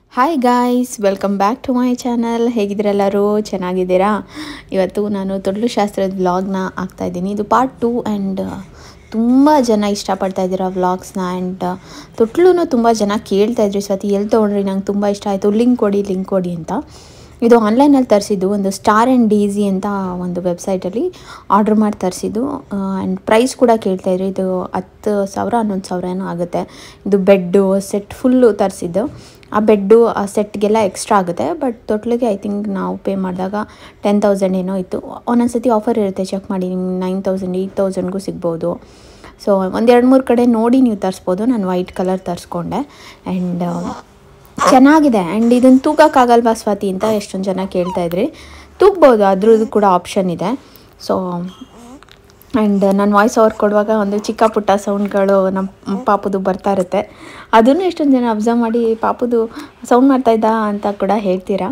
hi guys welcome back to my channel ಹೇಗಿದ್ದೀರೆಲ್ಲರೂ ಚೆನ್ನಾಗಿದ್ದೀರಾ ಇವತ್ತು ನಾನು ತೊಟ್ಲು ಶಾಸ್ತ್ರದ ವ್ಲಾಗ್ನ ಹಾಕ್ತಾಯಿದ್ದೀನಿ ಇದು ಪಾರ್ಟ್ ಟೂ ಆ್ಯಂಡ್ ತುಂಬ ಜನ ಇಷ್ಟಪಡ್ತಾ ಇದ್ದೀರಾ ವ್ಲಾಗ್ಸ್ನ ಆ್ಯಂಡ್ ತೊಟ್ಲು ತುಂಬ ಜನ ಕೇಳ್ತಾ ಇದ್ರಿ ಸ್ವತಿ ಎಲ್ಲಿ ತೊಗೊಂಡ್ರಿ ನಂಗೆ ತುಂಬ ಇಷ್ಟ ಆಯಿತು ಲಿಂಕ್ ಕೊಡಿ ಲಿಂಕ್ ಕೊಡಿ ಅಂತ ಇದು ಆನ್ಲೈನಲ್ಲಿ ತರಿಸಿದ್ದು ಒಂದು ಸ್ಟಾರ್ ಆ್ಯಂಡ್ ಡೀಸಿ ಅಂತ ಒಂದು ವೆಬ್ಸೈಟಲ್ಲಿ ಆರ್ಡ್ರ್ ಮಾಡಿ ತರಿಸಿದ್ದು ಆ್ಯಂಡ್ ಪ್ರೈಸ್ ಕೂಡ ಕೇಳ್ತಾಯಿದ್ರು ಇದು ಹತ್ತು ಸಾವಿರ ಹನ್ನೊಂದು ಸಾವಿರ ಏನೋ ಆಗುತ್ತೆ ಇದು ಬೆಡ್ಡು ಸೆಟ್ ಫುಲ್ಲು ತರಿಸಿದ್ದು ಆ ಬೆಡ್ಡು ಆ ಸೆಟ್ಗೆಲ್ಲ ಎಕ್ಸ್ಟ್ರಾ ಆಗುತ್ತೆ ಬಟ್ ತೊಟ್ಲಿಗೆ ಐ ಥಿಂಕ್ ನಾವು ಪೇ ಮಾಡಿದಾಗ ಟೆನ್ ತೌಸಂಡ್ ಏನೋ ಇತ್ತು ಒಂದೊಂದು ಸತಿ ಆಫರ್ ಇರುತ್ತೆ ಚೆಕ್ ಮಾಡಿ ನಿಮ್ಗೆ ನೈನ್ ತೌಸಂಡ್ ಏಯ್ಟ್ ತೌಸಂಡ್ಗೂ ಸಿಗ್ಬೋದು ಸೊ ಒಂದು ಎರಡು ಮೂರು ಕಡೆ ನೋಡಿ ನೀವು ತರಿಸ್ಬೋದು ನಾನು ವೈಟ್ ಕಲರ್ ತರಿಸ್ಕೊಂಡೆ ಆ್ಯಂಡ್ ಚೆನ್ನಾಗಿದೆ ಆ್ಯಂಡ್ ಇದನ್ನು ತೂಗಕ್ಕಾಗಲ್ವಾ ಸ್ವಾತಿ ಅಂತ ಎಷ್ಟೊಂದು ಜನ ಕೇಳ್ತಾ ಇದ್ರಿ ತೂಗ್ಬೋದು ಅದ್ರದ್ದು ಕೂಡ ಆಪ್ಷನ್ ಇದೆ ಸೊ ಆ್ಯಂಡ್ ನಾನು ವಾಯ್ಸ್ ಓವರ್ ಕೊಡುವಾಗ ಒಂದು ಚಿಕ್ಕ ಪುಟ್ಟ ಸೌಂಡ್ಗಳು ನಮ್ಮ ಪಾಪದು ಬರ್ತಾ ಇರುತ್ತೆ ಅದನ್ನು ಎಷ್ಟೊಂದು ಜನ ಅಬ್ಸರ್ವ್ ಮಾಡಿ ಪಾಪದು ಸೌಂಡ್ ಮಾಡ್ತಾ ಇದ್ದ ಅಂತ ಕೂಡ ಹೇಳ್ತೀರಾ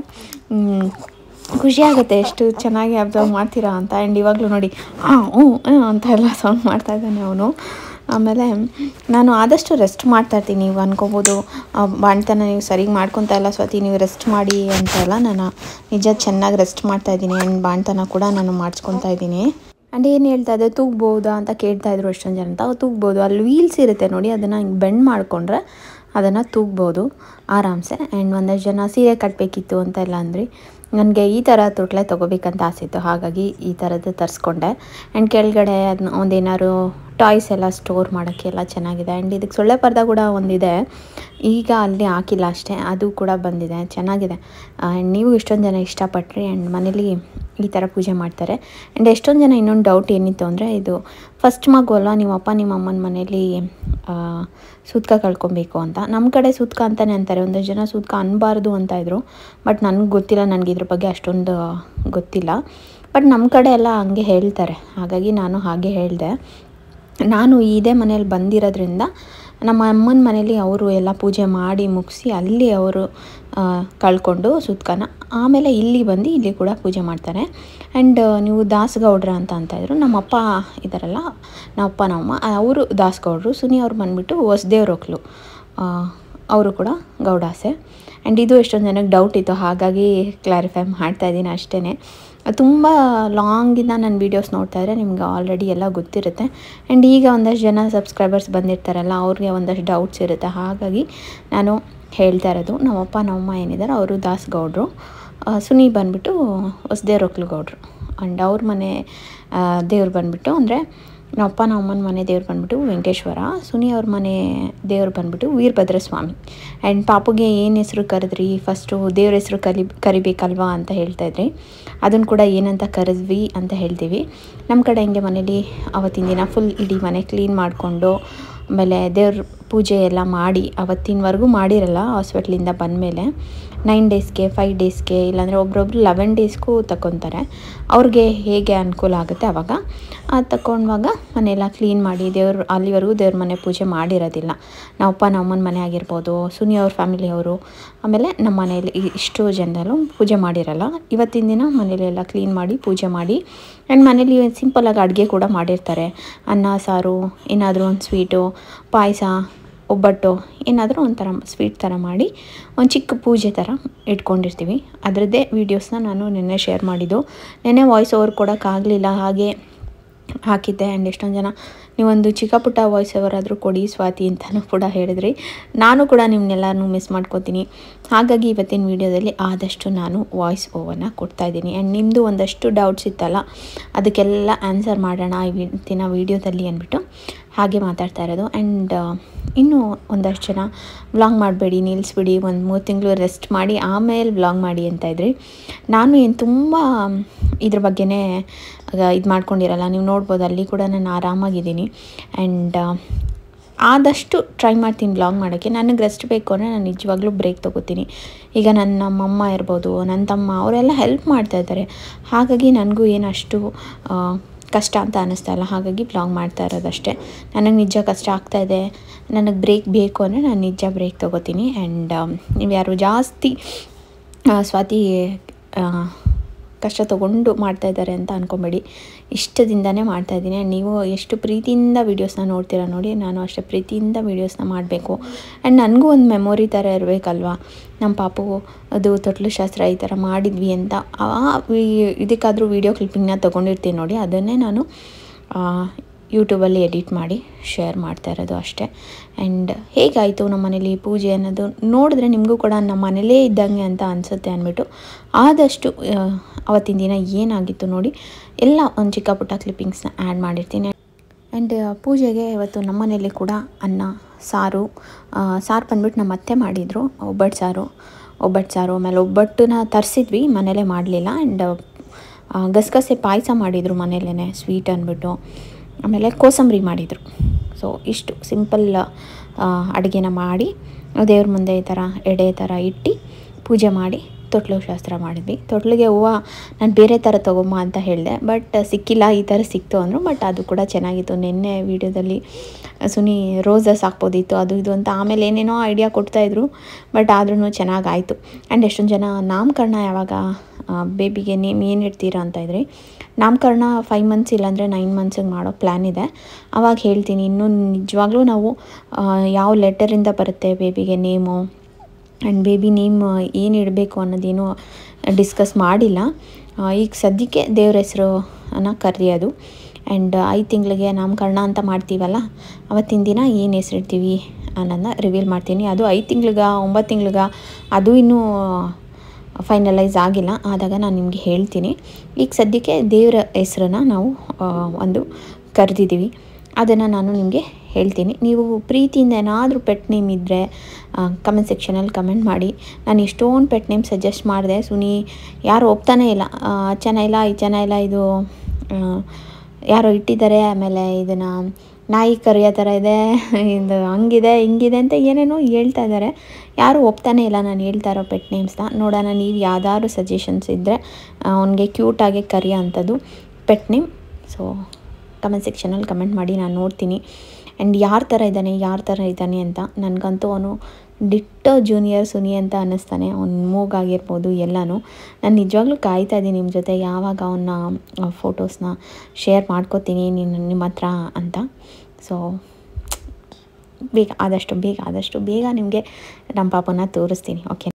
ಖುಷಿ ಆಗುತ್ತೆ ಎಷ್ಟು ಚೆನ್ನಾಗಿ ಅಬ್ಸರ್ವ್ ಮಾಡ್ತೀರಾ ಅಂತ ಆ್ಯಂಡ್ ಇವಾಗಲೂ ನೋಡಿ ಹಾಂ ಹ್ಞೂ ಹ್ಞೂ ಅಂತ ಎಲ್ಲ ಸೌಂಡ್ ಮಾಡ್ತಾ ಇದ್ದಾನೆ ಅವನು ಆಮೇಲೆ ನಾನು ಆದಷ್ಟು ರೆಸ್ಟ್ ಮಾಡ್ತಾ ಇರ್ತೀನಿ ನೀವು ಅನ್ಕೋಬೋದು ಬಾಣ್ತನ ನೀವು ಸರಿಗೆ ಮಾಡ್ಕೊತಾ ಇಲ್ಲ ಸ್ವತಿ ನೀವು ರೆಸ್ಟ್ ಮಾಡಿ ಅಂತ ಎಲ್ಲ ನಾನು ನಿಜ ಚೆನ್ನಾಗಿ ರೆಸ್ಟ್ ಮಾಡ್ತಾ ಇದ್ದೀನಿ ಆ್ಯಂಡ್ ಬಾಣ್ತನ ಕೂಡ ನಾನು ಮಾಡಿಸ್ಕೊತಾ ಇದ್ದೀನಿ ಆ್ಯಂಡ್ ಏನು ಹೇಳ್ತಾ ಇದ್ದೆ ತೂಗ್ಬೋದಾ ಅಂತ ಕೇಳ್ತಾ ಇದ್ರು ಎಷ್ಟೊಂದು ಜನ ಅಂತ ಅವು ತೂಗ್ಬೋದು ಅಲ್ಲಿ ವೀಲ್ಸ್ ಇರುತ್ತೆ ನೋಡಿ ಅದನ್ನು ಹಿಂಗೆ ಬೆಂಡ್ ಮಾಡಿಕೊಂಡ್ರೆ ಅದನ್ನು ತೂಗ್ಬೋದು ಆರಾಮ್ಸೆ ಆ್ಯಂಡ್ ಒಂದಷ್ಟು ಜನ ಸೀರೆ ಕಟ್ಟಬೇಕಿತ್ತು ಅಂತ ಎಲ್ಲ ಅಂದ್ರಿ ನನಗೆ ಈ ಥರ ತೊಟ್ಲೆ ತೊಗೋಬೇಕಂತ ಆಸೆ ಇತ್ತು ಹಾಗಾಗಿ ಈ ಥರದ್ದು ತರಿಸ್ಕೊಂಡೆ ಆ್ಯಂಡ್ ಕೆಳಗಡೆ ಅದನ್ನ ಒಂದೇನಾದ್ರು ಟಾಯ್ಸ್ ಎಲ್ಲ ಸ್ಟೋರ್ ಮಾಡೋಕ್ಕೆ ಎಲ್ಲ ಚೆನ್ನಾಗಿದೆ ಆ್ಯಂಡ್ ಇದಕ್ಕೆ ಸೊಳ್ಳೆ ಪರ್ದ ಕೂಡ ಒಂದಿದೆ ಈಗ ಅಲ್ಲಿ ಹಾಕಿಲ್ಲ ಅಷ್ಟೇ ಅದು ಕೂಡ ಬಂದಿದೆ ಚೆನ್ನಾಗಿದೆ ಆ್ಯಂಡ್ ನೀವು ಎಷ್ಟೊಂದು ಜನ ಇಷ್ಟಪಟ್ರಿ ಆ್ಯಂಡ್ ಮನೇಲಿ ಈ ಥರ ಪೂಜೆ ಮಾಡ್ತಾರೆ ಆ್ಯಂಡ್ ಎಷ್ಟೊಂದು ಜನ ಇನ್ನೊಂದು ಡೌಟ್ ಏನಿತ್ತು ಅಂದರೆ ಇದು ಫಸ್ಟ್ ಮಗು ಅಲ್ವಾ ನಿಮ್ಮ ಅಪ್ಪ ನಿಮ್ಮ ಅಮ್ಮನ ಮನೇಲಿ ಸೂತ್ಕ ಕಳ್ಕೊಬೇಕು ಅಂತ ನಮ್ಮ ಕಡೆ ಸೂತ್ಕ ಅಂತಲೇ ಅಂತಾರೆ ಒಂದಷ್ಟು ಜನ ಸೂತ್ಕ ಅನ್ಬಾರ್ದು ಅಂತ ಇದ್ರು ಬಟ್ ನನಗೆ ಗೊತ್ತಿಲ್ಲ ನನಗೆ ಇದ್ರ ಬಗ್ಗೆ ಅಷ್ಟೊಂದು ಗೊತ್ತಿಲ್ಲ ಬಟ್ ನಮ್ಮ ಕಡೆ ಎಲ್ಲ ಹಂಗೆ ಹೇಳ್ತಾರೆ ಹಾಗಾಗಿ ನಾನು ಹಾಗೆ ಹೇಳಿದೆ ನಾನು ಇದೇ ಮನೇಲಿ ಬಂದಿರೋದ್ರಿಂದ ನಮ್ಮ ಅಮ್ಮನ ಮನೇಲಿ ಅವರು ಎಲ್ಲ ಪೂಜೆ ಮಾಡಿ ಮುಗಿಸಿ ಅಲ್ಲಿ ಅವರು ಕಳ್ಕೊಂಡು ಸುತ್ಕನ ಆಮೇಲೆ ಇಲ್ಲಿ ಬಂದು ಇಲ್ಲಿ ಕೂಡ ಪೂಜೆ ಮಾಡ್ತಾರೆ ಆ್ಯಂಡ್ ನೀವು ದಾಸಗೌಡ್ರ ಅಂತ ಅಂತಾಯಿದ್ರು ನಮ್ಮಪ್ಪ ಇದ್ದಾರಲ್ಲ ನಮ್ಮಪ್ಪ ನಮ್ಮಮ್ಮ ಅವರು ದಾಸಗೌಡ್ರು ಸುನಿ ಅವ್ರು ಬಂದುಬಿಟ್ಟು ಹೊಸದೇವ್ರ ಒಕ್ಲು ಅವರು ಕೂಡ ಗೌಡಾಸೆ ಆ್ಯಂಡ್ ಇದು ಎಷ್ಟೊಂದು ಜನಕ್ಕೆ ಡೌಟ್ ಇತ್ತು ಹಾಗಾಗಿ ಕ್ಲಾರಿಫೈ ಮಾಡ್ತಾಯಿದ್ದೀನಿ ಅಷ್ಟೇ ತುಂಬ ಲಾಂಗಿಂದ ನನ್ನ ವೀಡಿಯೋಸ್ ನೋಡ್ತಾ ಇದ್ದರೆ ನಿಮ್ಗೆ ಆಲ್ರೆಡಿ ಎಲ್ಲ ಗೊತ್ತಿರುತ್ತೆ ಆ್ಯಂಡ್ ಈಗ ಒಂದಷ್ಟು ಜನ ಸಬ್ಸ್ಕ್ರೈಬರ್ಸ್ ಬಂದಿರ್ತಾರಲ್ಲ ಅವ್ರಿಗೆ ಒಂದಷ್ಟು ಡೌಟ್ಸ್ ಇರುತ್ತೆ ಹಾಗಾಗಿ ನಾನು ಹೇಳ್ತಾ ಇರೋದು ನಮ್ಮಪ್ಪ ನಮ್ಮಮ್ಮ ಏನಿದ್ದಾರೆ ಅವರು ದಾಸಗೌಡ್ರು ಸುನಿ ಬಂದುಬಿಟ್ಟು ಹೊಸದೇವ್ರ ಒಕ್ಲುಗೌಡ್ರು ಆ್ಯಂಡ್ ಅವ್ರ ಮನೆ ದೇವ್ರು ಬಂದುಬಿಟ್ಟು ಅಂದರೆ ನಮ್ಮಪ್ಪ ನಮ್ಮಮ್ಮನ ಮನೆ ದೇವ್ರು ಬಂದುಬಿಟ್ಟು ವೆಂಕಟೇಶ್ವರ ಸುನಿ ಅವ್ರ ಮನೆ ದೇವ್ರು ಬಂದುಬಿಟ್ಟು ವೀರಭದ್ರ ಸ್ವಾಮಿ ಆ್ಯಂಡ್ ಪಾಪುಗೆ ಏನು ಹೆಸ್ರು ಕರೆದ್ರಿ ಫಸ್ಟು ದೇವ್ರ ಹೆಸ್ರು ಕಲಿ ಕರಿಬೇಕಲ್ವಾ ಅಂತ ಹೇಳ್ತಾಯಿದ್ರಿ ಅದನ್ನು ಕೂಡ ಏನಂತ ಕರೆದ್ವಿ ಅಂತ ಹೇಳ್ತೀವಿ ನಮ್ಮ ಕಡೆ ಹಿಂಗೆ ಮನೇಲಿ ಅವತ್ತಿನ ದಿನ ಫುಲ್ ಇಡೀ ಮನೆ ಕ್ಲೀನ್ ಮಾಡಿಕೊಂಡು ಆಮೇಲೆ ದೇವ್ರ ಪೂಜೆ ಎಲ್ಲ ಮಾಡಿ ಅವತ್ತಿನವರೆಗೂ ಮಾಡಿರಲ್ಲ ಹಾಸ್ಪಿಟ್ಲಿಂದ ಬಂದಮೇಲೆ ನೈನ್ ಡೇಸ್ಗೆ ಫೈವ್ ಡೇಸ್ಗೆ ಇಲ್ಲಾಂದರೆ ಒಬ್ರೊಬ್ರು ಲೆವೆನ್ ಡೇಸ್ಗೂ ತಗೊತಾರೆ ಅವ್ರಿಗೆ ಹೇಗೆ ಅನುಕೂಲ ಆಗುತ್ತೆ ಆವಾಗ ಅದು ತಗೊಂಡಾಗ ಮನೆಯೆಲ್ಲ ಕ್ಲೀನ್ ಮಾಡಿ ದೇವ್ರ ಅಲ್ಲಿವರೆಗೂ ದೇವ್ರ ಮನೆ ಪೂಜೆ ಮಾಡಿರೋದಿಲ್ಲ ನಾವಪ್ಪ ನಮ್ಮನ ಮನೆ ಆಗಿರ್ಬೋದು ಸುನಿ ಅವ್ರ ಫ್ಯಾಮಿಲಿಯವರು ಆಮೇಲೆ ನಮ್ಮ ಮನೆಯಲ್ಲಿ ಇಷ್ಟು ಜನರಲ್ಲೂ ಪೂಜೆ ಮಾಡಿರಲ್ಲ ಇವತ್ತಿನ ದಿನ ಮನೇಲೆಲ್ಲ ಕ್ಲೀನ್ ಮಾಡಿ ಪೂಜೆ ಮಾಡಿ ಆ್ಯಂಡ್ ಮನೇಲಿ ಸಿಂಪಲಾಗಿ ಅಡುಗೆ ಕೂಡ ಮಾಡಿರ್ತಾರೆ ಅನ್ನ ಸಾರು ಏನಾದರೂ ಒಂದು ಸ್ವೀಟು ಪಾಯಸ ಒಬ್ಬಟ್ಟು ಏನಾದರೂ ಒಂಥರ ಸ್ವೀಟ್ ಥರ ಮಾಡಿ ಒಂದು ಚಿಕ್ಕ ಪೂಜೆ ಥರ ಇಟ್ಕೊಂಡಿರ್ತೀವಿ ಅದರದ್ದೇ ವೀಡಿಯೋಸ್ನ ನಾನು ನಿನ್ನೆ ಶೇರ್ ಮಾಡಿದ್ದು ನೆನ್ನೆ ವಾಯ್ಸ್ ಓವರ್ ಕೊಡೋಕ್ಕಾಗಲಿಲ್ಲ ಹಾಗೆ ಹಾಕಿದ್ದೆ ಆ್ಯಂಡ್ ಎಷ್ಟೊಂದು ಜನ ನೀವೊಂದು ಚಿಕ್ಕ ಪುಟ್ಟ ವಾಯ್ಸ್ ಓವರ್ ಆದರೂ ಕೊಡಿ ಸ್ವಾತಿ ಅಂತಲೂ ಕೂಡ ಹೇಳಿದ್ರಿ ನಾನು ಕೂಡ ನಿಮ್ಮನ್ನೆಲ್ಲರೂ ಮಿಸ್ ಮಾಡ್ಕೋತೀನಿ ಹಾಗಾಗಿ ಇವತ್ತಿನ ವೀಡಿಯೋದಲ್ಲಿ ಆದಷ್ಟು ನಾನು ವಾಯ್ಸ್ ಓವರ್ನ ಕೊಡ್ತಾಯಿದ್ದೀನಿ ಆ್ಯಂಡ್ ನಿಮ್ಮದು ಒಂದಷ್ಟು ಡೌಟ್ಸ್ ಇತ್ತಲ್ಲ ಅದಕ್ಕೆಲ್ಲ ಆನ್ಸರ್ ಮಾಡೋಣ ಇವತ್ತಿನ ವೀಡಿಯೋದಲ್ಲಿ ಅಂದ್ಬಿಟ್ಟು ಹಾಗೆ ಮಾತಾಡ್ತಾ ಇರೋದು ಆ್ಯಂಡ್ ಇನ್ನೂ ಒಂದಷ್ಟು ಜನ ವ್ಲಾಗ್ ಮಾಡಬೇಡಿ ನಿಲ್ಲಿಸ್ಬಿಡಿ ಒಂದು ಮೂರು ತಿಂಗಳು ರೆಸ್ಟ್ ಮಾಡಿ ಆಮೇಲೆ ವ್ಲಾಗ್ ಮಾಡಿ ಅಂತ ಇದ್ರಿ ನಾನು ಏನು ತುಂಬ ಇದ್ರ ಬಗ್ಗೆನೇ ಇದು ಮಾಡ್ಕೊಂಡಿರಲ್ಲ ನೀವು ನೋಡ್ಬೋದು ಅಲ್ಲಿ ಕೂಡ ನಾನು ಆರಾಮಾಗಿದ್ದೀನಿ ಆ್ಯಂಡ್ ಆದಷ್ಟು ಟ್ರೈ ಮಾಡ್ತೀನಿ ವ್ಲಾಗ್ ಮಾಡೋಕ್ಕೆ ನನಗೆ ರೆಸ್ಟ್ ಬೇಕು ಅಂದರೆ ನಾನು ನಿಜವಾಗ್ಲೂ ಬ್ರೇಕ್ ತೊಗೋತೀನಿ ಈಗ ನನ್ನ ನಮ್ಮಮ್ಮ ಇರ್ಬೋದು ನನ್ನ ತಮ್ಮ ಅವರೆಲ್ಲ ಹೆಲ್ಪ್ ಮಾಡ್ತಾ ಇದ್ದಾರೆ ಹಾಗಾಗಿ ನನಗೂ ಏನು ಅಷ್ಟು ಕಷ್ಟ ಅಂತ ಅನ್ನಿಸ್ತಾ ಇಲ್ಲ ಹಾಗಾಗಿ ವ್ಲಾಗ್ ಮಾಡ್ತಾ ಇರೋದಷ್ಟೇ ನನಗೆ ನಿಜ ಕಷ್ಟ ಆಗ್ತಾಯಿದೆ ನನಗೆ ಬ್ರೇಕ್ ಬೇಕು ಅಂದರೆ ನಾನು ನಿಜ ಬ್ರೇಕ್ ತೊಗೋತೀನಿ ಆ್ಯಂಡ್ ನೀವು ಯಾರು ಜಾಸ್ತಿ ಸ್ವಾತಿ ಕಷ್ಟ ತೊಗೊಂಡು ಮಾಡ್ತಾ ಇದ್ದಾರೆ ಅಂತ ಅಂದ್ಕೊಂಬೇಡಿ ಇಷ್ಟದಿಂದನೇ ಮಾಡ್ತಾ ಇದ್ದೀನಿ ನೀವು ಎಷ್ಟು ಪ್ರೀತಿಯಿಂದ ವೀಡಿಯೋಸ್ನ ನೋಡ್ತೀರಾ ನೋಡಿ ನಾನು ಅಷ್ಟೇ ಪ್ರೀತಿಯಿಂದ ವೀಡಿಯೋಸ್ನ ಮಾಡಬೇಕು ಆ್ಯಂಡ್ ನನಗೂ ಒಂದು ಮೆಮೊರಿ ಥರ ಇರಬೇಕಲ್ವಾ ನಮ್ಮ ಪಾಪು ಅದು ತೊಟ್ಲು ಶಾಸ್ತ್ರ ಈ ಥರ ಮಾಡಿದ್ವಿ ಅಂತ ಆ ವಿ- ಇದಕ್ಕಾದರೂ ವೀಡಿಯೋ ಕ್ಲಿಪ್ಪಿಂಗ್ನ ತೊಗೊಂಡಿರ್ತೀನಿ ನೋಡಿ ಅದನ್ನೇ ನಾನು ಯೂಟ್ಯೂಬಲ್ಲಿ ಎಡಿಟ್ ಮಾಡಿ ಶೇರ್ ಮಾಡ್ತಾ ಇರೋದು ಅಷ್ಟೇ ಆ್ಯಂಡ್ ಹೇಗಾಯಿತು ನಮ್ಮ ಮನೇಲಿ ಪೂಜೆ ಅನ್ನೋದು ನೋಡಿದ್ರೆ ನಿಮಗೂ ಕೂಡ ನಮ್ಮ ಮನೇಲೇ ಇದ್ದಂಗೆ ಅಂತ ಅನಿಸುತ್ತೆ ಅಂದ್ಬಿಟ್ಟು ಆದಷ್ಟು ಆ, ಅವತ್ತಿನ ದಿನ ಏನಾಗಿತ್ತು ನೋಡಿ ಎಲ್ಲ ಒಂದು ಚಿಕ್ಕ ಪುಟ್ಟ ಕ್ಲಿಪ್ಪಿಂಗ್ಸ್ನ ಆ್ಯಡ್ ಮಾಡಿರ್ತೀನಿ ಆ್ಯಂಡ್ ಪೂಜೆಗೆ ಇವತ್ತು ನಮ್ಮ ಮನೇಲಿ ಕೂಡ ಅನ್ನ ಸಾರು ಆ, ಸಾರು ಬಂದ್ಬಿಟ್ಟು ನಮ್ಮ ಅತ್ತೆ ಮಾಡಿದರು ಒಬ್ಬಟ್ಟು ಸಾರು ಒಬ್ಬಟ್ಟು ಸಾರು ಆಮೇಲೆ ಒಬ್ಬಟ್ಟನ್ನ ತರಿಸಿದ್ವಿ ಮನೇಲೇ ಮಾಡಲಿಲ್ಲ ಆ್ಯಂಡ್ ಗಸಗಸೆ ಪಾಯಸ ಮಾಡಿದರು ಮನೇಲೇ ಸ್ವೀಟ್ ಅಂದ್ಬಿಟ್ಟು ಆಮೇಲೆ ಕೋಸಂಬರಿ ಮಾಡಿದರು ಸೊ ಇಷ್ಟು ಸಿಂಪಲ್ ಅಡುಗೆನ ಮಾಡಿ ದೇವ್ರ ಮುಂದೆ ಈ ಥರ ಎಡೆ ಥರ ಇಟ್ಟು ಪೂಜೆ ಮಾಡಿ ತೊಟ್ಲು ಶಾಸ್ತ್ರ ಮಾಡಿದ್ವಿ ತೊಟ್ಲಿಗೆ ಹೂವು ನಾನು ಬೇರೆ ಥರ ತೊಗೊಂಬ ಅಂತ ಹೇಳಿದೆ ಬಟ್ ಸಿಕ್ಕಿಲ್ಲ ಈ ಥರ ಸಿಕ್ತು ಅಂದರು ಬಟ್ ಅದು ಕೂಡ ಚೆನ್ನಾಗಿತ್ತು ನಿನ್ನೆ ವೀಡಿಯೋದಲ್ಲಿ ಸುನಿ ರೋಸಸ್ ಹಾಕ್ಬೋದಿತ್ತು ಅದು ಇದು ಅಂತ ಆಮೇಲೆ ಏನೇನೋ ಐಡಿಯಾ ಕೊಡ್ತಾಯಿದ್ರು ಬಟ್ ಆದ್ರೂ ಚೆನ್ನಾಗಾಯಿತು ಆ್ಯಂಡ್ ಎಷ್ಟೊಂದು ಜನ ನಾಮಕರಣ ಯಾವಾಗ ಬೇಬಿಗೆ ನೇಮ್ ಏನು ಇಡ್ತೀರಾ ಅಂತ ಇದ್ರಿ ನಾಮಕರಣ ಫೈವ್ ಮಂತ್ಸ್ ಇಲ್ಲಾಂದರೆ ನೈನ್ ಮಂತ್ಸಿಗೆ ಮಾಡೋ ಪ್ಲ್ಯಾನ್ ಇದೆ ಅವಾಗ ಹೇಳ್ತೀನಿ ಇನ್ನೂ ನಿಜವಾಗ್ಲೂ ನಾವು ಆ, ಯಾವ ಲೆಟರಿಂದ ಬರುತ್ತೆ ಬೇಬಿಗೆ ನೇಮು ಆ್ಯಂಡ್ ಬೇಬಿ ನೇಮ್ ಏನು ಇಡಬೇಕು ಅನ್ನೋದೇನು ಡಿಸ್ಕಸ್ ಮಾಡಿಲ್ಲ ಆ, ಈಗ ಸದ್ಯಕ್ಕೆ ದೇವ್ರ ಹೆಸರು ಅನ್ನ ಕರೆಯೋದು ಆ್ಯಂಡ್ ಐದು ತಿಂಗಳಿಗೆ ನಾಮಕರಣ ಅಂತ ಮಾಡ್ತೀವಲ್ಲ ಅವತ್ತಿನ ದಿನ ಏನು ಹೆಸರಿಡ್ತೀವಿ ಅನ್ನೋದನ್ನ ರಿವೀಲ್ ಮಾಡ್ತೀನಿ ಅದು ಐದು ತಿಂಗ್ಳಿಗ ಒಂಬತ್ತು ತಿಂಗ್ಳಿಗ ಅದು ಇನ್ನೂ ಫೈನಲೈಸ್ ಆಗಿಲ್ಲ ಆದಾಗ ನಾನು ನಿಮಗೆ ಹೇಳ್ತೀನಿ ಈಗ ಸದ್ಯಕ್ಕೆ ದೇವರ ಹೆಸ್ರನ್ನ ನಾವು ಆ, ಒಂದು ಕರೆದಿದ್ದೀವಿ ಅದನ್ನು ನಾನು ನಿಮಗೆ ಹೇಳ್ತೀನಿ ನೀವು ಪ್ರೀತಿಯಿಂದ ಏನಾದರೂ ಪೆಟ್ ನೇಮ್ ಇದ್ದರೆ ಕಮೆಂಟ್ ಸೆಕ್ಷನಲ್ಲಿ ಕಮೆಂಟ್ ಮಾಡಿ ನಾನು ಎಷ್ಟೊಂದು ಪೆಟ್ ನೇಮ್ ಸಜೆಸ್ಟ್ ಮಾಡಿದೆ ಸುನಿ ಯಾರು ಒಪ್ತಾನೇ ಇಲ್ಲ ಆ, ಚೆನ್ನಾಗಿಲ್ಲ ಇದು ಚೆನ್ನಾಗಿಲ್ಲ ಇದು ಆ, ಯಾರೋ ಇಟ್ಟಿದ್ದಾರೆ ಆಮೇಲೆ ಇದನ್ನು ನಾಯಿ ಕರಿಯೋ ಥರ ಇದೆ ಇದು ಹಂಗಿದೆ ಹಿಂಗಿದೆ ಅಂತ ಏನೇನೋ ಹೇಳ್ತಾ ಇದ್ದಾರೆ ಯಾರೂ ಒಪ್ತಾನೇ ಇಲ್ಲ ನಾನು ಹೇಳ್ತಾ ಇರೋ ಪೆಟ್ ನೇಮ್ಸ್ನ ನೋಡೋಣ ನೀವು ಯಾವ್ದಾದ್ರು ಸಜೆಷನ್ಸ್ ಇದ್ದರೆ ಅವನಿಗೆ ಕ್ಯೂಟಾಗಿ ಕರಿಯೋ ಅಂಥದ್ದು ಪೆಟ್ ನೇಮ್ ಸೊ ಕಮೆಂಟ್ ಸೆಕ್ಷನಲ್ಲಿ ಕಮೆಂಟ್ ಮಾಡಿ ನಾನು ನೋಡ್ತೀನಿ ಆ್ಯಂಡ್ ಯಾರ ಥರ ಇದ್ದಾನೆ ಯಾರ ಥರ ಇದ್ದಾನೆ ಅಂತ ನನಗಂತೂ ಅವನು ಡಿಟ್ಟೋ ಜೂನಿಯರ್ ಸುನಿ ಅಂತ ಅನ್ನಿಸ್ತಾನೆ ಅವ್ನ ಮೂಗಾಗಿರ್ಬೋದು ಎಲ್ಲನೂ ನಾನು ನಿಜವಾಗ್ಲೂ ಕಾಯ್ತಾ ಇದ್ದೀನಿ ನಿಮ್ಮ ಜೊತೆ ಯಾವಾಗ ಅವನ್ನ ಫೋಟೋಸ್ನ ಶೇರ್ ಮಾಡ್ಕೋತೀನಿ ನೀನು ನಿಮ್ಮ ಹತ್ರ ಅಂತ ಸೊ ಬೇಗ ಆದಷ್ಟು ಬೇಗ ಆದಷ್ಟು ಬೇಗ ನಿಮಗೆ ನಮ್ಮ ಪಾಪನ ತೋರಿಸ್ತೀನಿ ಓಕೆ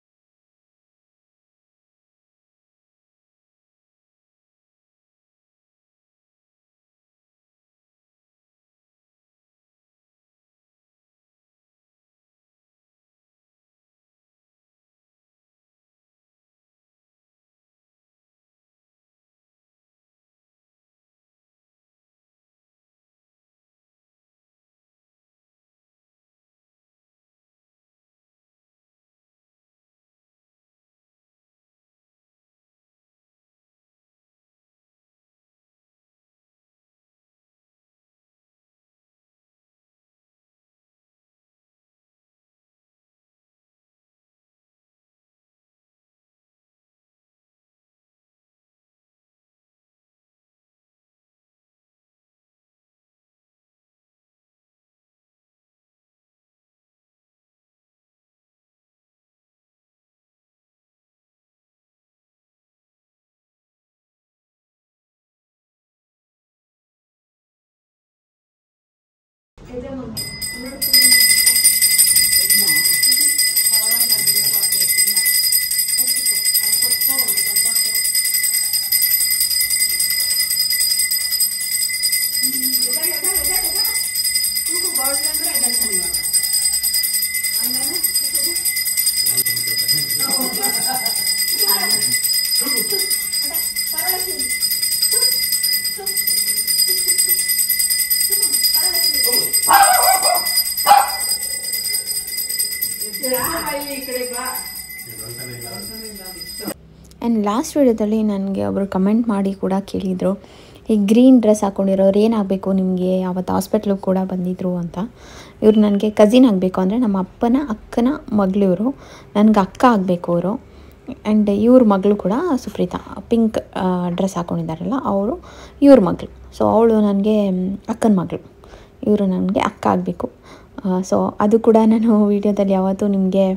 ಆ್ಯಂಡ್ ಲಾಸ್ಟ್ ವಿಡಿಯೋದಲ್ಲಿ ನನಗೆ ಒಬ್ಬರು ಕಮೆಂಟ್ ಮಾಡಿ ಕೂಡ ಕೇಳಿದರು ಈ ಗ್ರೀನ್ ಡ್ರೆಸ್ ಹಾಕ್ಕೊಂಡಿರೋರು ಏನಾಗಬೇಕು ನಿಮಗೆ ಅವತ್ತು ಹಾಸ್ಪಿಟ್ಲಿಗೆ ಕೂಡ ಬಂದಿದ್ರು ಅಂತ ಇವ್ರು ನನಗೆ ಕಸಿನ್ ಆಗಬೇಕು ಅಂದರೆ ನಮ್ಮ ಅಪ್ಪನ ಅಕ್ಕನ ಮಗಳಿವರು ನನಗೆ ಅಕ್ಕ ಆಗಬೇಕು ಅವರು ಆ್ಯಂಡ್ ಇವ್ರ ಮಗಳು ಕೂಡ ಸುಪ್ರೀತಾ ಪಿಂಕ್ ಡ್ರೆಸ್ ಹಾಕ್ಕೊಂಡಿದ್ದಾರಲ್ಲ ಅವರು ಇವ್ರ ಮಗಳು ಸೊ ಅವಳು ನನಗೆ ಅಕ್ಕನ ಮಗಳು ಇವರು ನನಗೆ ಅಕ್ಕ ಆಗಬೇಕು ಸೊ ಅದು ಕೂಡ ನಾನು ವೀಡಿಯೋದಲ್ಲಿ ಯಾವತ್ತೂ ನಿಮಗೆ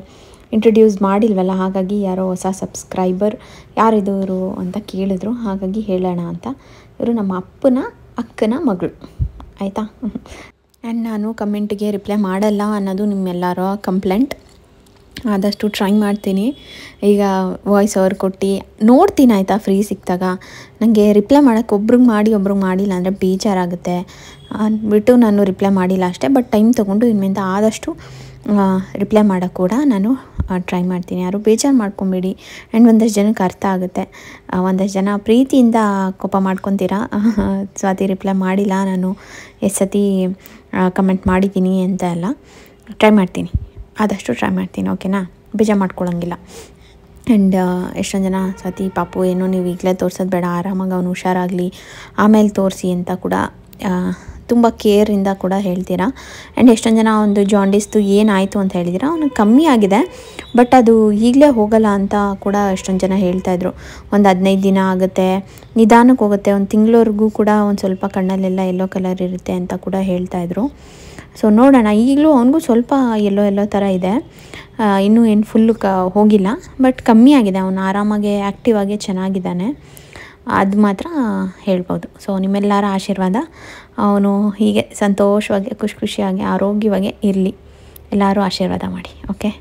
ಇಂಟ್ರಡ್ಯೂಸ್ ಮಾಡಿಲ್ವಲ್ಲ ಹಾಗಾಗಿ ಯಾರೋ ಹೊಸ ಸಬ್ಸ್ಕ್ರೈಬರ್ ಯಾರಿದವರು ಅಂತ ಕೇಳಿದ್ರು ಹಾಗಾಗಿ ಹೇಳೋಣ ಅಂತ ಇವರು ನಮ್ಮ ಅಪ್ಪನ ಅಕ್ಕನ ಮಗಳು ಆಯಿತಾ ಆ್ಯಂಡ್ ನಾನು ಕಮೆಂಟಿಗೆ ರಿಪ್ಲೈ ಮಾಡಲ್ಲ ಅನ್ನೋದು ನಿಮ್ಮೆಲ್ಲರ ಕಂಪ್ಲೇಂಟ್ ಆದಷ್ಟು ಟ್ರೈ ಮಾಡ್ತೀನಿ ಈಗ ವಾಯ್ಸ್ ಓವರ್ ಕೊಟ್ಟು ನೋಡ್ತೀನಿ ಆಯಿತಾ ಫ್ರೀ ಸಿಕ್ಕಿದಾಗ ನನಗೆ ರಿಪ್ಲೈ ಮಾಡೋಕ್ಕೆ ಒಬ್ರಿಗೆ ಮಾಡಿ ಒಬ್ರಿಗೆ ಮಾಡಿಲ್ಲ ಅಂದರೆ ಬೇಜಾರಾಗುತ್ತೆ ಅಂದ್ಬಿಟ್ಟು ನಾನು ರಿಪ್ಲೈ ಮಾಡಿಲ್ಲ ಅಷ್ಟೇ ಬಟ್ ಟೈಮ್ ತೊಗೊಂಡು ಇನ್ಮೇಲೆ ಆದಷ್ಟು ರಿಪ್ಲೈ ಮಾಡೋಕ್ಕೆ ಕೂಡ ನಾನು ಟ್ರೈ ಮಾಡ್ತೀನಿ ಯಾರು ಬೇಜಾರು ಮಾಡ್ಕೊಬೇಡಿ ಆ್ಯಂಡ್ ಒಂದಷ್ಟು ಜನಕ್ಕೆ ಅರ್ಥ ಆಗುತ್ತೆ ಆ, ಒಂದಷ್ಟು ಜನ ಪ್ರೀತಿಯಿಂದ ಕೋಪ ಮಾಡ್ಕೊತೀರಾ ಸ್ವಾತಿ ರಿಪ್ಲೈ ಮಾಡಿಲ್ಲ ನಾನು ಎಷ್ಟು ಸತಿ ಕಮೆಂಟ್ ಮಾಡಿದ್ದೀನಿ ಅಂತ ಎಲ್ಲ ಟ್ರೈ ಮಾಡ್ತೀನಿ ಆದಷ್ಟು ಟ್ರೈ ಮಾಡ್ತೀನಿ ಓಕೆನಾ ಬೇಜಾರು ಮಾಡ್ಕೊಳಂಗಿಲ್ಲ ಆ್ಯಂಡ್ ಎಷ್ಟೊಂದು ಜನ ಸತಿ ಪಾಪು ಏನೋ ನೀವು ಈಗಲೇ ತೋರ್ಸೋದು ಬೇಡ ಆರಾಮಾಗಿ ಅವನು ಹುಷಾರಾಗಲಿ ಆಮೇಲೆ ತೋರಿಸಿ ಅಂತ ಕೂಡ ತುಂಬ ಕೇರಿಂದ ಕೂಡ ಹೇಳ್ತೀರಾ ಆ್ಯಂಡ್ ಎಷ್ಟೊಂದು ಜನ ಒಂದು ಜಾಂಡಿಸ್ದು ಏನಾಯಿತು ಅಂತ ಹೇಳಿದ್ದೀರಾ ಅವನಿಗೆ ಕಮ್ಮಿ ಆಗಿದೆ ಬಟ್ ಅದು ಈಗಲೇ ಹೋಗಲ್ಲ ಅಂತ ಕೂಡ ಎಷ್ಟೊಂದು ಜನ ಹೇಳ್ತಾಯಿದ್ರು ಒಂದು ಹದಿನೈದು ದಿನ ಆಗುತ್ತೆ ನಿಧಾನಕ್ಕೆ ಹೋಗುತ್ತೆ ಒಂದು ತಿಂಗಳವರೆಗೂ ಕೂಡ ಒಂದು ಸ್ವಲ್ಪ ಕಣ್ಣಲ್ಲೆಲ್ಲ ಎಲ್ಲೋ ಕಲರ್ ಇರುತ್ತೆ ಅಂತ ಕೂಡ ಹೇಳ್ತಾಯಿದ್ರು ಸೊ ನೋಡೋಣ ಈಗಲೂ ಅವನಿಗೂ ಸ್ವಲ್ಪ ಎಲ್ಲೋ ಎಲ್ಲೋ ಥರ ಇದೆ ಆ, ಇನ್ನೂ ಏನು ಫುಲ್ಲು ಕ ಹೋಗಿಲ್ಲ ಬಟ್ ಕಮ್ಮಿ ಆಗಿದೆ ಅವನು ಆರಾಮಾಗಿ ಆ್ಯಕ್ಟಿವ್ ಆಗಿ ಚೆನ್ನಾಗಿದ್ದಾನೆ ಅದು ಮಾತ್ರ ಹೇಳ್ಬೋದು ಸೊ ನಿಮ್ಮೆಲ್ಲರ ಆಶೀರ್ವಾದ ಅವನು ಹೀಗೆ ಸಂತೋಷವಾಗಿ ಖುಷಿ ಖುಷಿಯಾಗಿ ಆರೋಗ್ಯವಾಗಿ ಇರಲಿ ಎಲ್ಲರೂ ಆಶೀರ್ವಾದ ಮಾಡಿ ಓಕೆ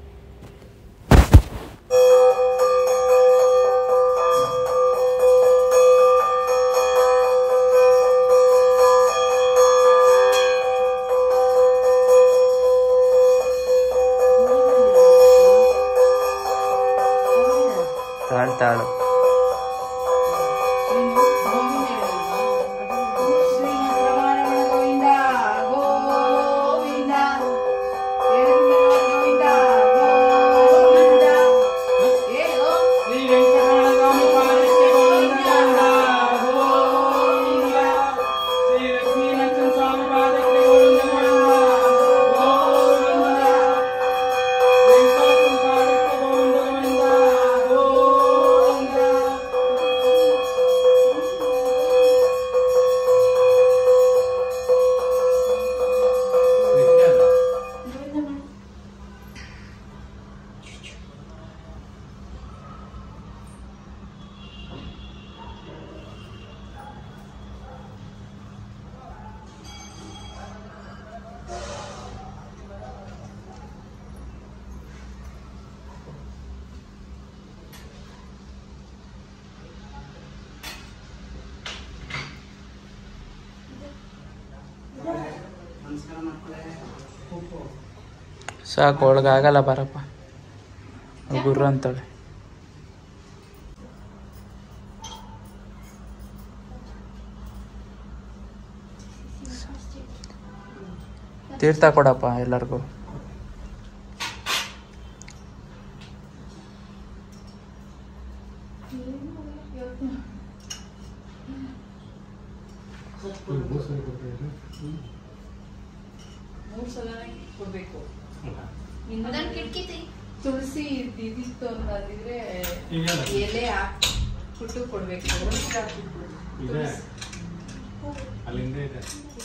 ತಾಳು ತಾಳು ಶ್ರೀ ವೆಂಕಟರಮಣ ಸ್ವಾಮಿ ಪಾದಕ್ಕೆ ಗೋವಿಂದ ಗೋವಿಂದ ಶ್ರೀ ಲಕ್ಷ್ಮೀ ನರಸಿಂಹ ಸ್ವಾಮಿ ಪಾದಕ್ಕೆ ಗೋವಿಂದ ಗೋವಿಂದ ವೆಂಕಟರಮಣ ಪಾದಕ್ಕೆ ಗೋವಿಂದ ಗೋವಿಂದ ಗೋವಿಂದ ಸಾಕು ಒಳಗಾಗಲ್ಲ ಬರಪ್ಪ ಗುರು ಅಂತಾಳೆ ತೀರ್ಥ ಕೊಡಪ್ಪ ಎಲ್ಲರಿಗೂ ತುಳಸಿ ಇದಿತ್ತು ಅಂತಂದಿದ್ರೆ ಎಲೆ ಹಾಕ್ಬಿಟ್ಟು ಕೊಡ್ಬೇಕು ಅಲ್ಲಿಂದ ಇದೆ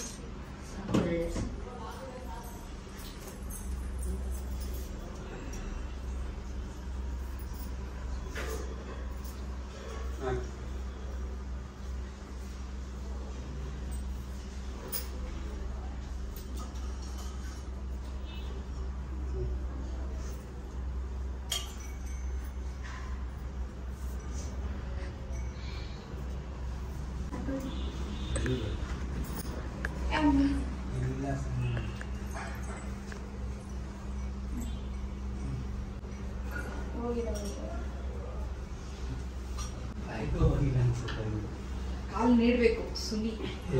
ಕಾಲ್ ನೀಡ್ಬೇಕು ಸುನಿ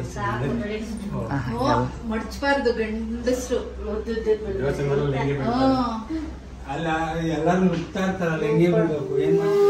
ಮಡ್ಚಬಾರ್ದು ಗಂಡಸ್ರು ಅಲ್ಲ ಎಲ್ಲಾರು ನುಗ್ತಾ ಇರ್ತಾರಲ್ಲ ಹೆಂಗೆ ಬಿಡ್ಬೇಕು ಏನ್ ಮಾಡ್ಬೇಕು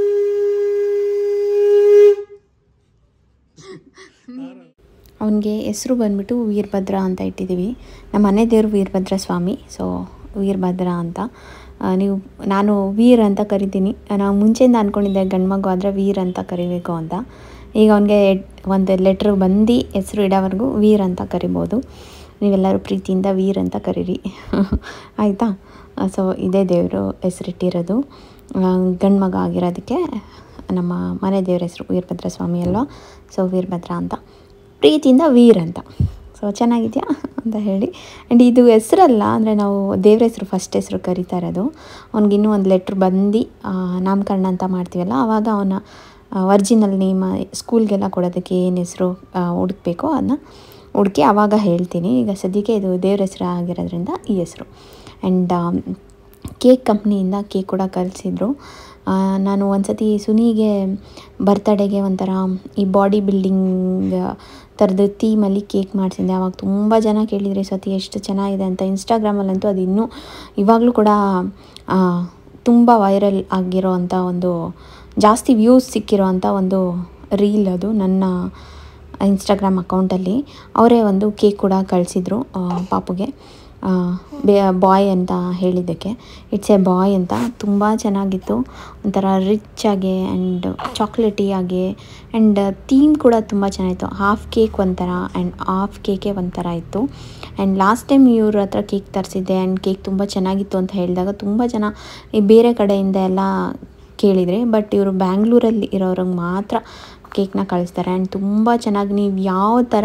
ಅವನಿಗೆ ಹೆಸರು ಬಂದ್ಬಿಟ್ಟು ವೀರಭದ್ರ ಅಂತ ಇಟ್ಟಿದ್ದೀವಿ ನಮ್ಮ ಮನೆ ದೇವರು ವೀರಭದ್ರ ಸ್ವಾಮಿ ಸೊ ವೀರಭದ್ರ ಅಂತ ಆ, ನೀವು ನಾನು ವೀರ್ ಅಂತ ಕರಿತೀನಿ ನಾವು ಮುಂಚೆಯಿಂದ ಅಂದ್ಕೊಂಡಿದ್ದೆ ಗಂಡು ಮಗು ಆದರೆ ವೀರ್ ಅಂತ ಕರಿಬೇಕು ಅಂತ ಈಗ ಅವನಿಗೆ ಒಂದು ಲೆಟ್ರ್ ಬಂದು ಹೆಸರು ಇಡೋವರೆಗೂ ವೀರ್ ಅಂತ ಕರಿಬೋದು ನೀವೆಲ್ಲರೂ ಪ್ರೀತಿಯಿಂದ ವೀರ್ ಅಂತ ಕರೀರಿ ಆಯಿತಾ ಸೊ ಇದೇ ದೇವರು ಹೆಸರಿಟ್ಟಿರೋದು ಗಂಡು ಮಗ ಆಗಿರೋದಕ್ಕೆ ನಮ್ಮ ಮನೆ ದೇವ್ರ ಹೆಸರು ವೀರಭದ್ರ ಸ್ವಾಮಿ ಅಲ್ವಾ ಸೊ ವೀರಭದ್ರ ಅಂತ ಪ್ರೀತಿಯಿಂದ ವೀರ್ ಅಂತ ಸೊ ಚೆನ್ನಾಗಿದೆಯಾ ಅಂತ ಹೇಳಿ ಆ್ಯಂಡ್ ಇದು ಹೆಸರಲ್ಲ ಅಂದರೆ ನಾವು ದೇವ್ರ ಹೆಸರು ಫಸ್ಟ್ ಹೆಸರು ಕರಿತಾ ಇರೋದು ಅವ್ನಿಗಿನ್ನೂ ಒಂದು ಲೆಟ್ರ್ ಬಂದು ನಾಮಕರಣ ಅಂತ ಮಾಡ್ತೀವಲ್ಲ ಆವಾಗ ಅವನ ಒರ್ಜಿನಲ್ ನೇಮ್ ಸ್ಕೂಲ್ಗೆಲ್ಲ ಕೊಡೋದಕ್ಕೆ ಏನು ಹೆಸರು ಹುಡುಕ್ಬೇಕೋ ಅದನ್ನ ಹುಡುಕಿ ಆವಾಗ ಹೇಳ್ತೀನಿ ಈಗ ಸದ್ಯಕ್ಕೆ ಇದು ದೇವ್ರ ಹೆಸರು ಆಗಿರೋದ್ರಿಂದ ಈ ಹೆಸರು ಆ್ಯಂಡ್ ಕೇಕ್ ಕಂಪ್ನಿಯಿಂದ ಕೇಕ್ ಕೂಡ ಕಳಿಸಿದ್ರು ನಾನು ಒಂದು ಸತಿ ಸುನಿಗೆ ಬರ್ತಡೇಗೆ ಒಂಥರ ಈ ಬಾಡಿ ಬಿಲ್ಡಿಂಗ್ ಥರದ ಥೀಮಲ್ಲಿ ಕೇಕ್ ಮಾಡಿಸಿದ್ದೆ ಆವಾಗ ತುಂಬ ಜನ ಕೇಳಿದ್ರಿ ಸತಿ ಎಷ್ಟು ಚೆನ್ನಾಗಿದೆ ಅಂತ ಇನ್ಸ್ಟಾಗ್ರಾಮಲ್ಲಂತೂ ಅದು ಇನ್ನೂ ಇವಾಗಲೂ ಕೂಡ ಆ, ತುಂಬ ವೈರಲ್ ಆಗಿರೋ ಅಂಥ ಒಂದು ಜಾಸ್ತಿ ವ್ಯೂಸ್ ಸಿಕ್ಕಿರೋ ಅಂಥ ಒಂದು ರೀಲ್ ಅದು ನನ್ನ ಇನ್ಸ್ಟಾಗ್ರಾಮ್ ಅಕೌಂಟಲ್ಲಿ ಅವರೇ ಒಂದು ಕೇಕ್ ಕೂಡ ಕಳಿಸಿದ್ರು ಪಾಪುಗೆ ಆ, ಬೇ ಬಾಯ್ ಅಂತ ಹೇಳಿದ್ದಕ್ಕೆ ಇಟ್ಸ್ ಎ ಬಾಯ್ ಅಂತ ತುಂಬ ಚೆನ್ನಾಗಿತ್ತು ಒಂಥರ ರಿಚ್ ಆಗಿ ಆ್ಯಂಡ್ ಚಾಕ್ಲೇಟಿ ಆಗಿ ಆ್ಯಂಡ್ ಥೀಮ್ ಕೂಡ ತುಂಬ ಚೆನ್ನಾಗಿತ್ತು ಹಾಫ್ ಕೇಕ್ ಒಂಥರ ಆ್ಯಂಡ್ ಹಾಫ್ ಕೇಕೆ ಒಂಥರ ಇತ್ತು ಆ್ಯಂಡ್ ಲಾಸ್ಟ್ ಟೈಮ್ ಇವ್ರ ಹತ್ರ ಕೇಕ್ ತರಿಸಿದ್ದೆ ಆ್ಯಂಡ್ ಕೇಕ್ ತುಂಬ ಚೆನ್ನಾಗಿತ್ತು ಅಂತ ಹೇಳಿದಾಗ ತುಂಬ ಜನ ಈ ಬೇರೆ ಕಡೆಯಿಂದ ಎಲ್ಲ ಕೇಳಿದರೆ ಬಟ್ ಇವರು ಬ್ಯಾಂಗ್ಳೂರಲ್ಲಿ ಇರೋರಿಗೆ ಮಾತ್ರ ಕೇಕ್ನ ಕಳಿಸ್ತಾರೆ ಆ್ಯಂಡ್ ತುಂಬ ಚೆನ್ನಾಗಿ ನೀವು ಯಾವ ಥರ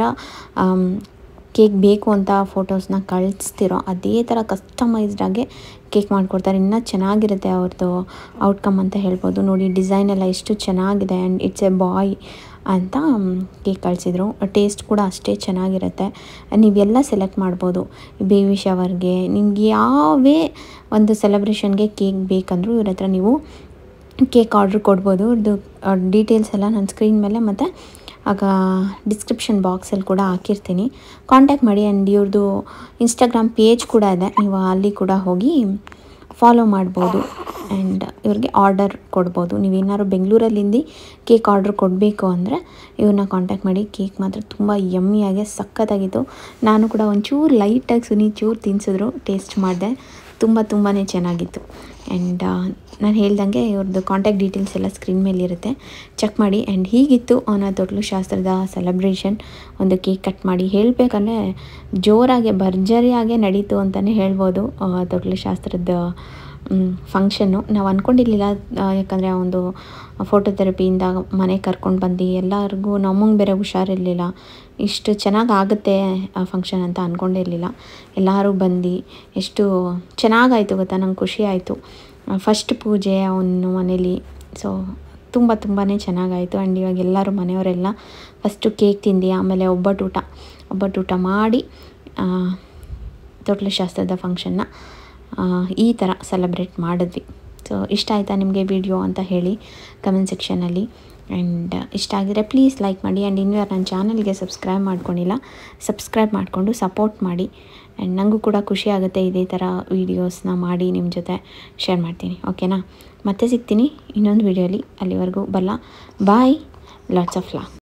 ಕೇಕ್ ಬೇಕು ಅಂತ ಫೋಟೋಸ್ನ ಕಳಿಸ್ತಿರೋ ಅದೇ ಥರ ಕಸ್ಟಮೈಸ್ಡಾಗೆ ಕೇಕ್ ಮಾಡಿಕೊಡ್ತಾರೆ ಇನ್ನೂ ಚೆನ್ನಾಗಿರುತ್ತೆ ಅವ್ರದ್ದು ಔಟ್ಕಮ್ ಅಂತ ಹೇಳ್ಬೋದು ನೋಡಿ ಡಿಸೈನ್ ಎಲ್ಲ ಎಷ್ಟು ಚೆನ್ನಾಗಿದೆ ಆ್ಯಂಡ್ ಇಟ್ಸ್ ಎ ಬಾಯ್ ಅಂತ ಕೇಕ್ ಕಳಿಸಿದ್ರು ಟೇಸ್ಟ್ ಕೂಡ ಅಷ್ಟೇ ಚೆನ್ನಾಗಿರುತ್ತೆ ನೀವೆಲ್ಲ ಸೆಲೆಕ್ಟ್ ಮಾಡ್ಬೋದು ಬೇಬಿ ಶವರ್ಗೆ ನಿಮ್ಗೆ ಯಾವೇ ಒಂದು ಸೆಲೆಬ್ರೇಷನ್ಗೆ ಕೇಕ್ ಬೇಕಂದ್ರೂ ಇವ್ರ ಹತ್ರ ನೀವು ಕೇಕ್ ಆರ್ಡ್ರ್ ಕೊಡ್ಬೋದು ಇದು ಡೀಟೇಲ್ಸ್ ಎಲ್ಲ ನನ್ನ ಸ್ಕ್ರೀನ್ ಮೇಲೆ ಮತ್ತು ಆಗ ಡಿಸ್ಕ್ರಿಪ್ಷನ್ ಬಾಕ್ಸಲ್ಲಿ ಕೂಡ ಹಾಕಿರ್ತೀನಿ ಕಾಂಟ್ಯಾಕ್ಟ್ ಮಾಡಿ ಆ್ಯಂಡ್ ಇವ್ರದ್ದು ಇನ್ಸ್ಟಾಗ್ರಾಮ್ ಪೇಜ್ ಕೂಡ ಇದೆ ನೀವು ಅಲ್ಲಿ ಕೂಡ ಹೋಗಿ ಫಾಲೋ ಮಾಡ್ಬೋದು ಆ್ಯಂಡ್ ಇವ್ರಿಗೆ ಆರ್ಡರ್ ಕೊಡ್ಬೋದು ನೀವೇನಾದ್ರು ಬೆಂಗಳೂರಲ್ಲಿಂದ ಕೇಕ್ ಆರ್ಡ್ರ್ ಕೊಡಬೇಕು ಅಂದರೆ ಇವ್ರನ್ನ ಕಾಂಟ್ಯಾಕ್ಟ್ ಮಾಡಿ ಕೇಕ್ ಮಾತ್ರ ತುಂಬ ಯಮ್ಮಿಯಾಗಿ ಸಖತ್ತಾಗಿತ್ತು ನಾನು ಕೂಡ ಒಂಚೂರು ಲೈಟಾಗಿ ಸುನಿ ಚೂರು ತಿನ್ಸಿದ್ರು ಟೇಸ್ಟ್ ಮಾಡಿದೆ ತುಂಬ ತುಂಬಾ ಚೆನ್ನಾಗಿತ್ತು ಆ್ಯಂಡ್ ನಾನು ಹೇಳ್ದಂಗೆ ಇವ್ರದ್ದು ಕಾಂಟ್ಯಾಕ್ಟ್ ಡೀಟೇಲ್ಸ್ ಎಲ್ಲ ಸ್ಕ್ರೀನ್ ಮೇಲೆ ಇರುತ್ತೆ ಚೆಕ್ ಮಾಡಿ ಆ್ಯಂಡ್ ಹೀಗಿತ್ತು ಅವನ ತೊಟ್ಲು ಶಾಸ್ತ್ರದ ಸೆಲೆಬ್ರೇಷನ್ ಒಂದು ಕೇಕ್ ಕಟ್ ಮಾಡಿ ಹೇಳಬೇಕಂದ್ರೆ ಜೋರಾಗೆ ಭರ್ಜರಿಯಾಗೆ ನಡೀತು ಅಂತಲೇ ಹೇಳ್ಬೋದು ಆ, ತೊಟ್ಲು ಶಾಸ್ತ್ರದ ಫಂಕ್ಷನ್ನು ನಾವು ಅಂದ್ಕೊಂಡಿರ್ಲಿಲ್ಲ ಯಾಕಂದರೆ ಒಂದು ಫೋಟೋ ಥೆರಪಿಯಿಂದ ಮನೆಗೆ ಕರ್ಕೊಂಡು ಬಂದು ಎಲ್ಲರಿಗೂ ನಮಗೆ ಬೇರೆ ಹುಷಾರಿರಲಿಲ್ಲ ಇಷ್ಟು ಚೆನ್ನಾಗಿ ಆಗುತ್ತೆ ಆ ಫಂಕ್ಷನ್ ಅಂತ ಅಂದ್ಕೊಂಡಿರಲಿಲ್ಲ ಎಲ್ಲರೂ ಬಂದು ಎಷ್ಟು ಚೆನ್ನಾಗಾಯಿತು ಗೊತ್ತಾ ನಂಗೆ ಖುಷಿ ಆಯಿತು ಫಸ್ಟ್ ಪೂಜೆ ಅವನು ಮನೇಲಿ ಸೊ ತುಂಬ ತುಂಬಾ ಚೆನ್ನಾಗಾಯಿತು ಆ್ಯಂಡ್ ಇವಾಗ ಎಲ್ಲರೂ ಮನೆಯವರೆಲ್ಲ ಫಸ್ಟು ಕೇಕ್ ತಿಂದು ಆಮೇಲೆ ಒಬ್ಬಟ್ಟು ಊಟ ಒಬ್ಬಟ್ಟು ಊಟ ಮಾಡಿ ಆ, ತೊಟ್ಲು ಶಾಸ್ತ್ರದ ಫಂಕ್ಷನ್ನ ಈ ಥರ ಸೆಲೆಬ್ರೇಟ್ ಮಾಡಿದ್ವಿ ಸೊ ಇಷ್ಟ ಆಯಿತಾ ನಿಮಗೆ ವಿಡಿಯೋ ಅಂತ ಹೇಳಿ ಕಮೆಂಟ್ ಸೆಕ್ಷನಲ್ಲಿ ಆ್ಯಂಡ್ ಇಷ್ಟ ಆಗಿದ್ರೆ ಪ್ಲೀಸ್ ಲೈಕ್ ಮಾಡಿ ಆ್ಯಂಡ್ ಇನ್ನೂ ಯಾರು ನನ್ನ ಚಾನಲ್ಗೆ ಸಬ್ಸ್ಕ್ರೈಬ್ ಮಾಡ್ಕೊಂಡಿಲ್ಲ ಸಬ್ಸ್ಕ್ರೈಬ್ ಮಾಡಿಕೊಂಡು ಸಪೋರ್ಟ್ ಮಾಡಿ ಆ್ಯಂಡ್ ನನಗೂ ಕೂಡ ಖುಷಿ ಆಗುತ್ತೆ ಇದೇ ಥರ ವೀಡಿಯೋಸ್ನ ಮಾಡಿ ನಿಮ್ಮ ಜೊತೆ ಶೇರ್ ಮಾಡ್ತೀನಿ ಓಕೆನಾ ಮತ್ತೆ ಸಿಗ್ತೀನಿ ಇನ್ನೊಂದು ವೀಡಿಯೋಲಿ ಅಲ್ಲಿವರೆಗೂ ಬಲ್ಲ ಬಾಯ್ ಲಾಟ್ಸ್ ಆಫ್ ಲಾ